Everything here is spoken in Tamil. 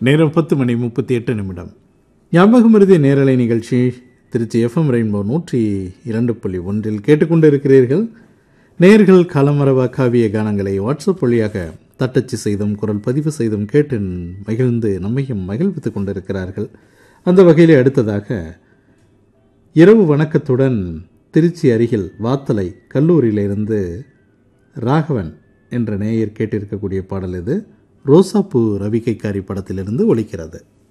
நேரம் பத்து மணி முப்பத்தி எட்டு நிமிடம் ஞாபகமருதி நேரலை நிகழ்ச்சி திருச்சி எஃப்எம் ரெயின்போ நூற்றி இரண்டு புள்ளி ஒன்றில் கேட்டுக்கொண்டு இருக்கிறீர்கள் நேர்கள் காலமரவா காவிய கானங்களை வாட்ஸ்அப் வழியாக தட்டச்சு செய்தும் குரல் பதிவு செய்தும் கேட்டு மகிழ்ந்து நம்மையும் மகிழ்வித்துக் கொண்டிருக்கிறார்கள் அந்த வகையில் அடுத்ததாக இரவு வணக்கத்துடன் திருச்சி அருகில் வாத்தலை கல்லூரியிலிருந்து ராகவன் என்ற நேயர் கேட்டிருக்கக்கூடிய பாடல் இது ரோசாப்பூ ரவிக்கைக்காரி படத்திலிருந்து ஒலிக்கிறது